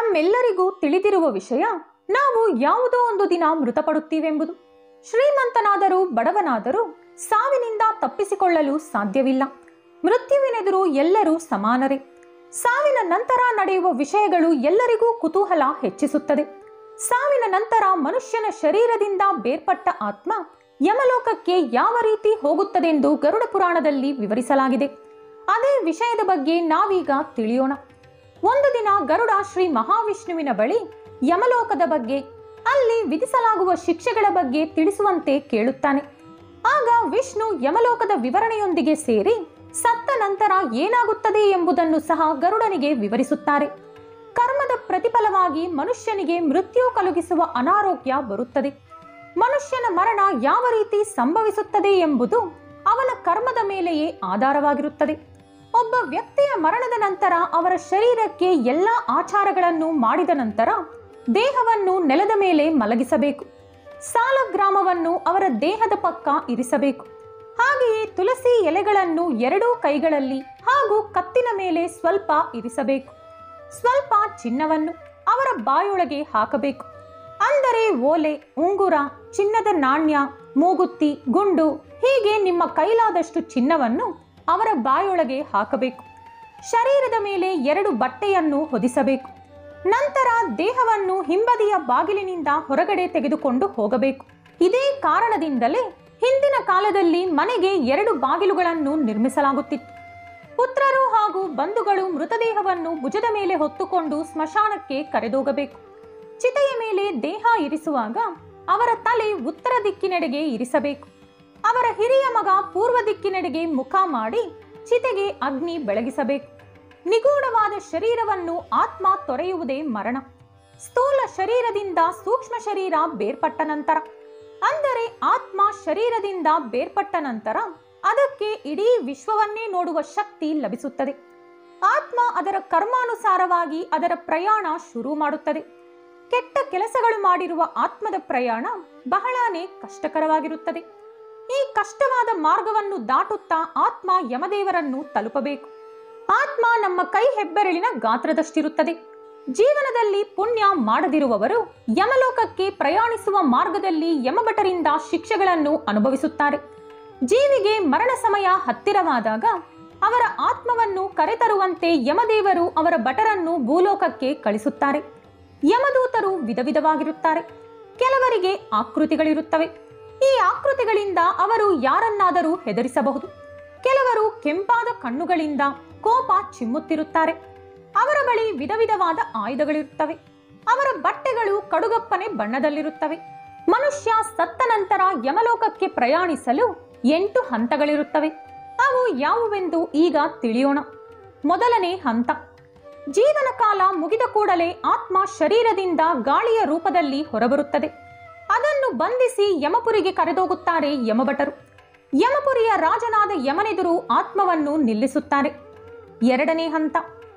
ನಮ್ಮೆಲ್ಲರಿಗೂ ತಿಳಿದಿರುವ ವಿಷಯ ನಾವು ಯಾವುದೋ ಒಂದು ದಿನ ಮೃತಪಡುತ್ತೀವೆಂಬುದು ಶ್ರೀಮಂತನಾದರೂ ಬಡವನಾದರೂ ಸಾವಿನಿಂದ ತಪ್ಪಿಸಿಕೊಳ್ಳಲು ಸಾಧ್ಯವಿಲ್ಲ ಮೃತ್ಯುವಿನೆದುರು ಎಲ್ಲರೂ ಸಮಾನರೇ ಸಾವಿನ ನಂತರ ನಡೆಯುವ ವಿಷಯಗಳು ಎಲ್ಲರಿಗೂ ಕುತೂಹಲ ಹೆಚ್ಚಿಸುತ್ತದೆ ಸಾವಿನ ನಂತರ ಮನುಷ್ಯನ ಶರೀರದಿಂದ ಬೇರ್ಪಟ್ಟ ಆತ್ಮ ಯಮಲೋಕಕ್ಕೆ ಯಾವ ರೀತಿ ಹೋಗುತ್ತದೆಂದು ಗರುಡ ಪುರಾಣದಲ್ಲಿ ವಿವರಿಸಲಾಗಿದೆ ಅದೇ ವಿಷಯದ ಬಗ್ಗೆ ನಾವೀಗ ತಿಳಿಯೋಣ ಒಂದು ದಿನ ಗರುಡ ಶ್ರೀ ಮಹಾವಿಷ್ಣುವಿನ ಬಳಿ ಯಮಲೋಕದ ಬಗ್ಗೆ ಅಲ್ಲಿ ವಿಧಿಸಲಾಗುವ ಶಿಕ್ಷೆಗಳ ಬಗ್ಗೆ ತಿಳಿಸುವಂತೆ ಕೇಳುತ್ತಾನೆ ಆಗ ವಿಷ್ಣು ಯಮಲೋಕದ ವಿವರಣೆಯೊಂದಿಗೆ ಸೇರಿ ಸತ್ತ ನಂತರ ಏನಾಗುತ್ತದೆ ಎಂಬುದನ್ನು ಸಹ ಗರುಡನಿಗೆ ವಿವರಿಸುತ್ತಾರೆ ಕರ್ಮದ ಪ್ರತಿಫಲವಾಗಿ ಮನುಷ್ಯನಿಗೆ ಮೃತ್ಯು ಕಲುಗಿಸುವ ಅನಾರೋಗ್ಯ ಬರುತ್ತದೆ ಮನುಷ್ಯನ ಮರಣ ಯಾವ ರೀತಿ ಸಂಭವಿಸುತ್ತದೆ ಎಂಬುದು ಅವನ ಕರ್ಮದ ಮೇಲೆಯೇ ಆಧಾರವಾಗಿರುತ್ತದೆ ಒಬ್ಬ ವ್ಯಕ್ತಿಯ ಮರಣದ ನಂತರ ಅವರ ಶರೀರಕ್ಕೆ ಎಲ್ಲ ಆಚಾರಗಳನ್ನು ಮಾಡಿದ ನಂತರ ದೇಹವನ್ನು ನೆಲದ ಮೇಲೆ ಮಲಗಿಸಬೇಕು ಸಾಲಗ್ರಾಮವನ್ನು ಅವರ ದೇಹದ ಪಕ್ಕ ಇರಿಸಬೇಕು ಹಾಗೆಯೇ ತುಳಸಿ ಎಲೆಗಳನ್ನು ಎರಡೂ ಕೈಗಳಲ್ಲಿ ಹಾಗೂ ಕತ್ತಿನ ಮೇಲೆ ಸ್ವಲ್ಪ ಇರಿಸಬೇಕು ಸ್ವಲ್ಪ ಚಿನ್ನವನ್ನು ಅವರ ಬಾಯೊಳಗೆ ಹಾಕಬೇಕು ಅಂದರೆ ಓಲೆ ಉಂಗುರ ಚಿನ್ನದ ನಾಣ್ಯ ಮೂಗುತ್ತಿ ಗುಂಡು ಹೀಗೆ ನಿಮ್ಮ ಕೈಲಾದಷ್ಟು ಚಿನ್ನವನ್ನು ಅವರ ಬಾಯೊಳಗೆ ಹಾಕಬೇಕು ಶರೀರದ ಮೇಲೆ ಎರಡು ಬಟ್ಟೆಯನ್ನು ಹೊದಿಸಬೇಕು ನಂತರ ದೇಹವನ್ನು ಹಿಂಬದಿಯ ಬಾಗಿಲಿನಿಂದ ಹೊರಗಡೆ ತೆಗೆದುಕೊಂಡು ಹೋಗಬೇಕು ಇದೇ ಕಾರಣದಿಂದಲೇ ಹಿಂದಿನ ಕಾಲದಲ್ಲಿ ಮನೆಗೆ ಎರಡು ಬಾಗಿಲುಗಳನ್ನು ನಿರ್ಮಿಸಲಾಗುತ್ತಿತ್ತು ಪುತ್ರರು ಹಾಗೂ ಬಂಧುಗಳು ಮೃತದೇಹವನ್ನು ಭುಜದ ಮೇಲೆ ಹೊತ್ತುಕೊಂಡು ಸ್ಮಶಾನಕ್ಕೆ ಕರೆದೋಗಬೇಕು ಚಿತೆಯ ಮೇಲೆ ದೇಹ ಇರಿಸುವಾಗ ಅವರ ತಲೆ ಉತ್ತರ ದಿಕ್ಕಿನೆಡೆಗೆ ಇರಿಸಬೇಕು ಅವರ ಹಿರಿಯ ಮಗ ಪೂರ್ವ ದಿಕ್ಕಿನೆಡೆಗೆ ಮುಖ ಮಾಡಿ ಚಿತೆಗೆ ಅಗ್ನಿ ಬೆಳಗಿಸಬೇಕು ನಿಗೂಢವಾದ ಶರೀರವನ್ನು ಆತ್ಮ ತೊರೆಯುವುದೇ ಮರಣ ಸ್ಥೂಲ ಶರೀರದಿಂದ ಸೂಕ್ಷ್ಮ ಶರೀರ ಬೇರ್ಪಟ್ಟ ನಂತರ ಅಂದರೆ ಆತ್ಮ ಶರೀರದಿಂದ ಬೇರ್ಪಟ್ಟ ನಂತರ ಅದಕ್ಕೆ ಇಡೀ ವಿಶ್ವವನ್ನೇ ನೋಡುವ ಶಕ್ತಿ ಲಭಿಸುತ್ತದೆ ಆತ್ಮ ಅದರ ಕರ್ಮಾನುಸಾರವಾಗಿ ಅದರ ಪ್ರಯಾಣ ಶುರು ಮಾಡುತ್ತದೆ ಕೆಟ್ಟ ಕೆಲಸಗಳು ಮಾಡಿರುವ ಆತ್ಮದ ಪ್ರಯಾಣ ಬಹಳಾನೇ ಕಷ್ಟಕರವಾಗಿರುತ್ತದೆ ಈ ಕಷ್ಟವಾದ ಮಾರ್ಗವನ್ನು ದಾಟುತ್ತಾ ಆತ್ಮ ಯಮದೇವರನ್ನು ತಲುಪಬೇಕು ಆತ್ಮ ನಮ್ಮ ಕೈ ಹೆಬ್ಬೆರಳಿನ ಗಾತ್ರದಷ್ಟಿರುತ್ತದೆ ಜೀವನದಲ್ಲಿ ಪುಣ್ಯ ಮಾಡದಿರುವವರು ಯಮಲೋಕಕ್ಕೆ ಪ್ರಯಾಣಿಸುವ ಮಾರ್ಗದಲ್ಲಿ ಯಮಭಟರಿಂದ ಶಿಕ್ಷೆಗಳನ್ನು ಅನುಭವಿಸುತ್ತಾರೆ ಜೀವಿಗೆ ಮರಣ ಸಮಯ ಹತ್ತಿರವಾದಾಗ ಅವರ ಆತ್ಮವನ್ನು ಕರೆತರುವಂತೆ ಯಮದೇವರು ಅವರ ಭಟರನ್ನು ಭೂಲೋಕಕ್ಕೆ ಕಳಿಸುತ್ತಾರೆ ಯಮದೂತರು ವಿಧ ವಿಧವಾಗಿರುತ್ತಾರೆ ಕೆಲವರಿಗೆ ಆಕೃತಿಗಳಿರುತ್ತವೆ ಈ ಆಕೃತಿಗಳಿಂದ ಅವರು ಯಾರನ್ನಾದರೂ ಹೆದರಿಸಬಹುದು ಕೆಲವರು ಕೆಂಪಾದ ಕಣ್ಣುಗಳಿಂದ ಕೋಪ ಚಿಮ್ಮುತ್ತಿರುತ್ತಾರೆ ಅವರ ಬಳಿ ವಿಧ ವಿಧವಾದ ಆಯುಧಗಳಿರುತ್ತವೆ ಅವರ ಬಟ್ಟೆಗಳು ಕಡುಗಪ್ಪನೆ ಬಣ್ಣದಲ್ಲಿರುತ್ತವೆ ಮನುಷ್ಯ ಸತ್ತ ನಂತರ ಯಮಲೋಕಕ್ಕೆ ಪ್ರಯಾಣಿಸಲು ಎಂಟು ಹಂತಗಳಿರುತ್ತವೆ ಅವು ಯಾವುವೆಂದು ಈಗ ತಿಳಿಯೋಣ ಮೊದಲನೇ ಹಂತ ಜೀವನ ಕಾಲ ಮುಗಿದ ಕೂಡಲೇ ಆತ್ಮ ಶರೀರದಿಂದ ಗಾಳಿಯ ರೂಪದಲ್ಲಿ ಹೊರಬರುತ್ತದೆ ಅದನ್ನು ಬಂಧಿಸಿ ಯಮಪುರಿಗೆ ಕರೆದೋಗುತ್ತಾರೆ ಯಮಭಟರು ಯಮಪುರಿಯ ರಾಜನಾದ ಯಮನೆದುರು ಆತ್ಮವನ್ನು ನಿಲ್ಲಿಸುತ್ತಾರೆ ಎರಡನೇ ಹಂತ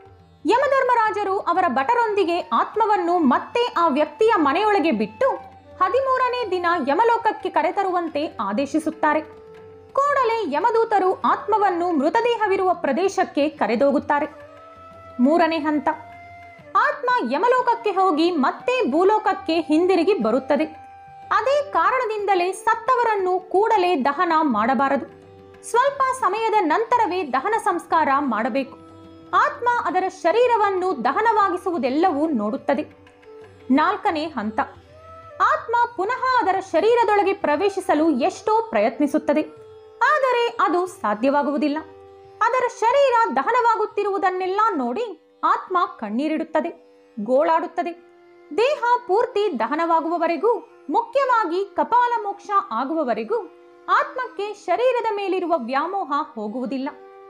ಯಮಧರ್ಮರಾಜರು ಅವರ ಭಟರೊಂದಿಗೆ ಆತ್ಮವನ್ನು ಮತ್ತೆ ಆ ವ್ಯಕ್ತಿಯ ಮನೆಯೊಳಗೆ ಬಿಟ್ಟು ಹದಿಮೂರನೇ ದಿನ ಯಮಲೋಕಕ್ಕೆ ಕರೆತರುವಂತೆ ಆದೇಶಿಸುತ್ತಾರೆ ಕೂಡಲೇ ಯಮದೂತರು ಆತ್ಮವನ್ನು ಮೃತದೇಹವಿರುವ ಪ್ರದೇಶಕ್ಕೆ ಕರೆದೋಗುತ್ತಾರೆ ಮೂರನೇ ಹಂತ ಆತ್ಮ ಯಮಲೋಕಕ್ಕೆ ಹೋಗಿ ಮತ್ತೆ ಭೂಲೋಕಕ್ಕೆ ಹಿಂದಿರುಗಿ ಬರುತ್ತದೆ ಅದೇ ಕಾರಣದಿಂದಲೇ ಸತ್ತವರನ್ನು ಕೂಡಲೇ ದಹನ ಮಾಡಬಾರದು ಸ್ವಲ್ಪ ಸಮಯದ ನಂತರವೇ ದಹನ ಸಂಸ್ಕಾರ ಮಾಡಬೇಕು ಆತ್ಮ ಅದರ ಶರೀರವನ್ನು ದಹನವಾಗಿಸುವುದೆಲ್ಲವೂ ನೋಡುತ್ತದೆ ನಾಲ್ಕನೇ ಹಂತ ಆತ್ಮ ಪುನಃ ಅದರ ಶರೀರದೊಳಗೆ ಪ್ರವೇಶಿಸಲು ಎಷ್ಟೋ ಪ್ರಯತ್ನಿಸುತ್ತದೆ ಆದರೆ ಅದು ಸಾಧ್ಯವಾಗುವುದಿಲ್ಲ ಅದರ ಶರೀರ ದಹನವಾಗುತ್ತಿರುವುದನ್ನೆಲ್ಲ ನೋಡಿ ಆತ್ಮ ಕಣ್ಣೀರಿಡುತ್ತದೆ ಗೋಳಾಡುತ್ತದೆ ದೇಹ ಪೂರ್ತಿ ದಹನವಾಗುವವರೆಗೂ ಮುಖ್ಯವಾಗಿ ಕಪಾಲ ಮೋಕ್ಷ ಆಗುವವರೆಗೂ ಆತ್ಮಕ್ಕೆ ಶರೀರದ ಮೇಲಿರುವ ವ್ಯಾಮೋಹ ಹೋಗುವುದಿಲ್ಲ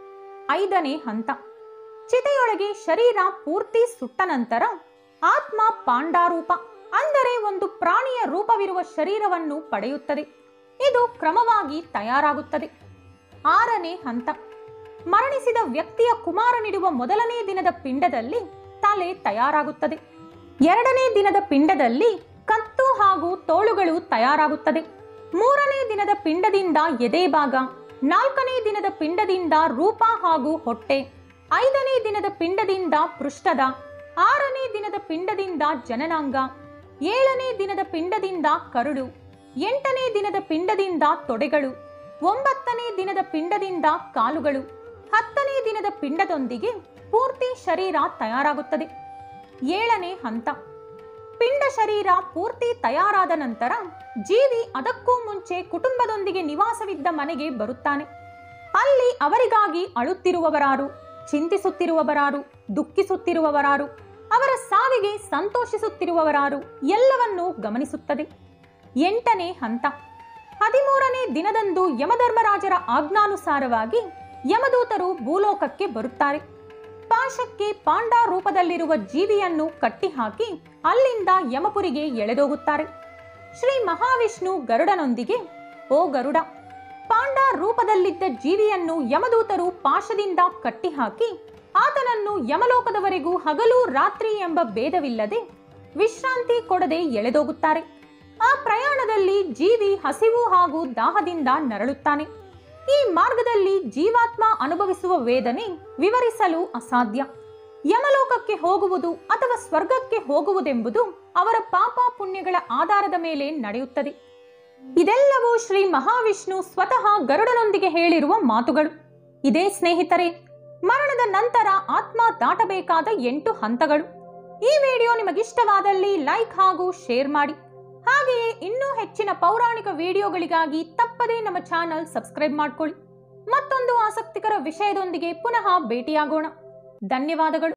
ಐದನೇ ಹಂತ ಚಿತೆಯೊಳಗೆ ಶರೀರ ಪೂರ್ತಿ ಸುಟ್ಟ ನಂತರ ಆತ್ಮ ಪಾಂಡಾರೂಪ ಅಂದರೆ ಒಂದು ಪ್ರಾಣಿಯ ರೂಪವಿರುವ ಶರೀರವನ್ನು ಪಡೆಯುತ್ತದೆ ಇದು ಕ್ರಮವಾಗಿ ತಯಾರಾಗುತ್ತದೆ ಆರನೇ ಹಂತ ಮರಣಿಸಿದ ವ್ಯಕ್ತಿಯ ಕುಮಾರನಿಡುವ ಮೊದಲನೇ ದಿನದ ಪಿಂಡದಲ್ಲಿ ತಲೆ ತಯಾರಾಗುತ್ತದೆ ಎರಡನೇ ದಿನದ ಪಿಂಡದಲ್ಲಿ ಕತ್ತು ಹಾಗೂ ತೋಳುಗಳು ತಯಾರಾಗುತ್ತದೆ ಮೂರನೇ ದಿನದ ಪಿಂಡದಿಂದ ಎದೆ ಭಾಗ ನಾಲ್ಕನೇ ದಿನದ ಪಿಂಡದಿಂದ ರೂಪ ಹಾಗೂ ಹೊಟ್ಟೆ ಐದನೇ ದಿನದ ಪಿಂಡದಿಂದ ಪೃಷ್ಠದ ಆರನೇ ದಿನದ ಪಿಂಡದಿಂದ ಜನನಾಂಗ ಏಳನೇ ದಿನದ ಪಿಂಡದಿಂದ ಕರುಳು ಎಂಟನೇ ದಿನದ ಪಿಂಡದಿಂದ ತೊಡೆಗಳು ಒಂಬತ್ತನೇ ದಿನದ ಪಿಂಡದಿಂದ ಕಾಲುಗಳು ಹತ್ತನೇ ದಿನದ ಪಿಂಡದೊಂದಿಗೆ ಪೂರ್ತಿ ಶರೀರ ತಯಾರಾಗುತ್ತದೆ ಏಳನೇ ಹಂತ ಪಿಂಡ ಶರೀರ ಪೂರ್ತಿ ತಯಾರಾದ ನಂತರ ಜೀವಿ ಅದಕ್ಕೂ ಮುಂಚೆ ಕುಟುಂಬದೊಂದಿಗೆ ನಿವಾಸವಿದ್ದ ಮನೆಗೆ ಬರುತ್ತಾನೆ ಅಲ್ಲಿ ಅವರಿಗಾಗಿ ಅಳುತ್ತಿರುವವರಾರು ಚಿಂತಿಸುತ್ತಿರುವವರಾರು ದುಃಖಿಸುತ್ತಿರುವವರಾರು ಅವರ ಸಾವಿಗೆ ಸಂತೋಷಿಸುತ್ತಿರುವವರಾರು ಎಲ್ಲವನ್ನೂ ಗಮನಿಸುತ್ತದೆ ಎಂಟನೇ ಹಂತ ಹದಿಮೂರನೇ ದಿನದಂದು ಯಮಧರ್ಮರಾಜರ ಆಜ್ಞಾನುಸಾರವಾಗಿ ಯಮದೂತರು ಭೂಲೋಕಕ್ಕೆ ಬರುತ್ತಾರೆ ಪಾಶಕ್ಕೆ ಪಾಂಡ ರೂಪದಲ್ಲಿರುವ ಜೀವಿಯನ್ನು ಕಟ್ಟಿಹಾಕಿ ಅಲ್ಲಿಂದ ಯಮಪುರಿಗೆ ಎಳೆದೋಗುತ್ತಾರೆ ಶ್ರೀ ಮಹಾವಿಷ್ಣು ಗರುಡನೊಂದಿಗೆ ಓ ಗರುಡ ಪಾಂಡ ರೂಪದಲ್ಲಿದ್ದ ಜೀವಿಯನ್ನು ಯಮದೂತರು ಪಾಶದಿಂದ ಕಟ್ಟಿಹಾಕಿ ಆತನನ್ನು ಯಮಲೋಕದವರೆಗೂ ಹಗಲು ರಾತ್ರಿ ಎಂಬ ಭೇದವಿಲ್ಲದೆ ವಿಶ್ರಾಂತಿ ಕೊಡದೆ ಎಳೆದೋಗುತ್ತಾರೆ ಆ ಪ್ರಯಾಣದಲ್ಲಿ ಜೀವಿ ಹಸಿವು ಹಾಗೂ ದಾಹದಿಂದ ನರಳುತ್ತಾನೆ ಈ ಮಾರ್ಗದಲ್ಲಿ ಜೀವಾತ್ಮ ಅನುಭವಿಸುವ ವೇದನೆ ವಿವರಿಸಲು ಅಸಾಧ್ಯ ಯಮಲೋಕಕ್ಕೆ ಹೋಗುವುದು ಅಥವಾ ಸ್ವರ್ಗಕ್ಕೆ ಹೋಗುವುದೆಂಬುದು ಅವರ ಪಾಪ ಪುಣ್ಯಗಳ ಆಧಾರದ ಮೇಲೆ ನಡೆಯುತ್ತದೆ ಇದೆಲ್ಲವೂ ಶ್ರೀ ಮಹಾವಿಷ್ಣು ಸ್ವತಃ ಗರುಡನೊಂದಿಗೆ ಹೇಳಿರುವ ಮಾತುಗಳು ಇದೇ ಸ್ನೇಹಿತರೆ ಮರಣದ ನಂತರ ಆತ್ಮ ದಾಟಬೇಕಾದ ಎಂಟು ಹಂತಗಳು ಈ ವಿಡಿಯೋ ನಿಮಗಿಷ್ಟವಾದಲ್ಲಿ ಲೈಕ್ ಹಾಗೂ ಶೇರ್ ಮಾಡಿ ಹಾಗೆಯೇ ಇನ್ನೂ ಹೆಚ್ಚಿನ ಪೌರಾಣಿಕ ವಿಡಿಯೋಗಳಿಗಾಗಿ ತಪ್ಪದೇ ನಮ್ಮ ಚಾನಲ್ ಸಬ್ಸ್ಕ್ರೈಬ್ ಮಾಡ್ಕೊಳ್ಳಿ ಮತ್ತೊಂದು ಆಸಕ್ತಿಕರ ವಿಷಯದೊಂದಿಗೆ ಪುನಃ ಭೇಟಿಯಾಗೋಣ ಧನ್ಯವಾದಗಳು